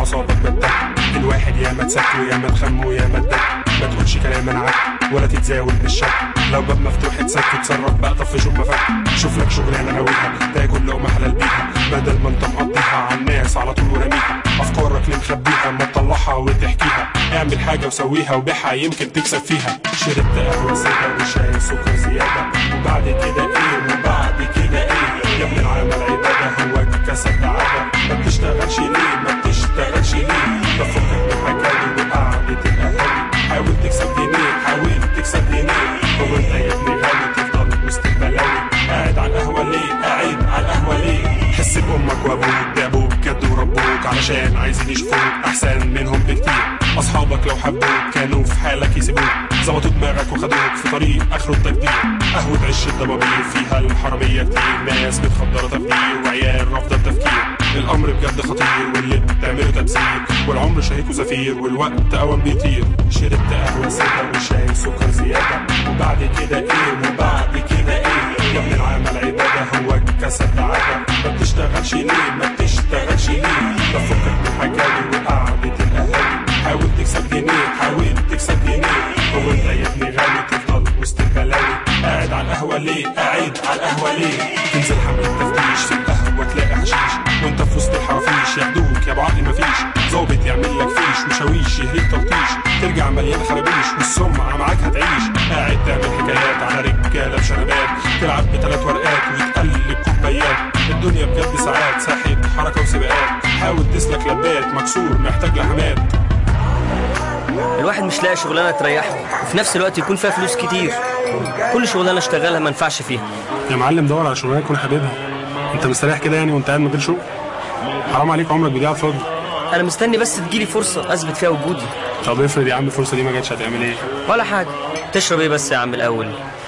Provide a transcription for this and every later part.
اعصابك بدك الواحد يا ما تسك ويا ما تخم ويا ما تدك ما تقولش كلام انعك ولا تتزاول بالشك لو باب مفتوح اتسك وتصرف بقى طفي شوف مفك شوف لك شغلانه هويها تاكل لقمه حلال بيها بدل ما انت مقضيها على الناس على طول ورميها افكارك اللي مخبيها ما تطلعها وتحكيها اعمل حاجه وسويها وبيعها يمكن تكسب فيها شربت قهوه ساده وشاي سكر زياده وبعد كده ايه وبعد كده ايه يا ابن العمل عباده هو كسب عاده ما بتشتغلش ليه ما بتشتغلش ليه ده فكك من الحكاوي وقعدة الاهالي حاول تكسب جنيه حاول تكسب جنيه هو انت يا ابني غالي تفضل وسط البلاوي قاعد على القهوه ليه قاعد على القهوه ليه حس بامك وابوك تعبوك جد وربوك علشان عايزين يشوفوك احسن منهم بكتير اصحابك لو حبوك كانوا في حالك يسيبوك ظبطوا دماغك وخدوك في طريق اخره التقدير قهوة عش الضبابير فيها الحرامية كتير ناس متخدرة تفكير وعيال رافضة التفكير الامر بجد خطير واللي بتعمله تبذير والعمر شهيق وزفير والوقت اوام بيطير شربت قهوة سادة وشاي سكر زيادة وبعد كده ايه وبعد كده ايه يا ابن العمل عبادة هو كسب عادة ما بتشتغلش ليه ما بتشتغلش ليه ده فكك من الحكاوي وقعدة الاهالي حاول تكسب جنيه حاول تكسب جنيه هو انت يا ابني غالي تفضل وسط البلاوي قاعد على القهوة ليه قاعد على القهوة ليه تنزل حملة تفتيش في القهوة تلاقي حشيش وانت في وسط الحرافيش ياخدوك يا ابو عقل مفيش ظابط يعمل لك فيش وشاويش يهريك تلطيش ترجع مليان خرابيش والسمعة معاك هتعيش قاعد تعمل حكايات على رجالة بشنبات تلعب بثلاث ورقات وتقلب كوبايات الدنيا بجد ساعات ساحة حركة وسباقات حاول تسلك لبات مكسور محتاج لحمات الواحد مش لاقي شغلانه تريحه وفي نفس الوقت يكون فيها فلوس كتير كل شغلانه اشتغلها ما انفعش فيها يا معلم دور على شغلانه تكون حاببها انت مستريح كده يعني وانت قاعد من غير شغل حرام عليك عمرك بيضيع على الفاضي انا مستني بس تجيلي فرصه اثبت فيها وجودي طب افرض يا عم الفرصه دي ما جاتش هتعمل ايه ولا حاجه تشرب ايه بس يا عم الاول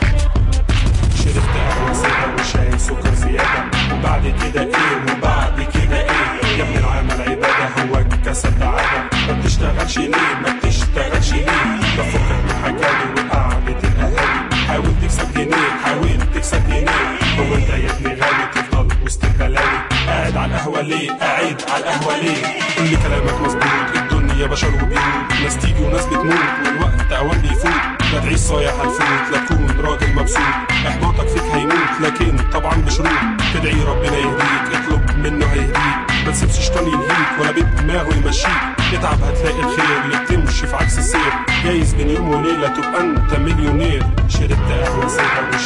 شربت قهوه ساده وشاي سكر زياده وبعد كده ايه وبعد كده ايه يا ابن العمل عباده هو كسب عاده ما بتشتغلش ليه ما بتشتغلش ليه ده فكك من الحكاوي وقعدة الاهالي حاول تكسب جنيه حاول تكسب جنيه هو انت يا ابني غالي تفضل وسط البلاوي قاعد على القهوه ليه قاعد على القهوه ليه كل كلامك مظبوط الدنيا بشر وبيوت ناس تيجي وناس بتموت والوقت اوام بيفوت لا تعيش صايع هالفوت لا تكون راجل مبسوط احباطك فيك هيموت لكن طبعا بشروط تدعي ربنا يهديك اطلب منه هيهديك ما تسيبش شيطان يلهيك ولا بدماغه يمشيك اتعب هتلاقي الخير اللي بتمشي في عكس السير جايز بين يوم وليله تبقى انت مليونير شربت قهوه ساده